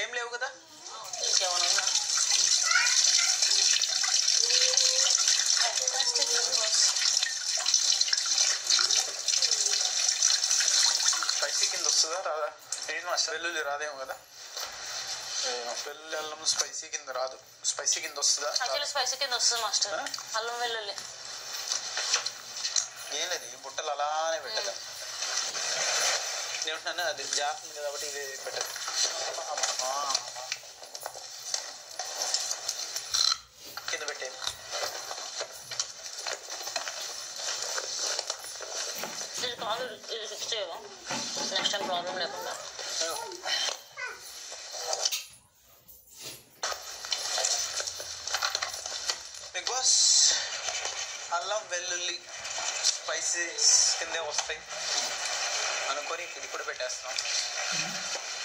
ఇంకేం లేవు కదా ఇంకేమైనా ఉందా Fantastic numbers. స్పైసీ కింద వస్తుందా రాదా ఏంటి మాస్టర్ వెల్లుల్లి రాదేమో కదా వెల్లుల్లి అల్లం స్పైసీ కింద రాదు స్పైసీ కింద వస్తుందా యాక్చువల్లీ స్పైసీ కింద వస్తుంది మాస్టర్ ఆ? అల్లం వెల్లుల్లి ఏం లేదు ఈ బుట్టలు అలానే పెట్టదు ఏమంటున్నాను అది జాగ్రత్త ఉంది కాబట్టి ఇది పెట్టదు ఆ. కింద పెట్టేది ఇది కాదు ఇది ఫిక్స్ చేయవా నెక్స్ట్ టైం ప్రాబ్లం లేకుండా బిగ్ బాస్ అల్లం వెల్లుల్లి స్పైసెస్ కిందే వస్తాయి అనుకొని ఇది కూడా పెట్టేస్తాం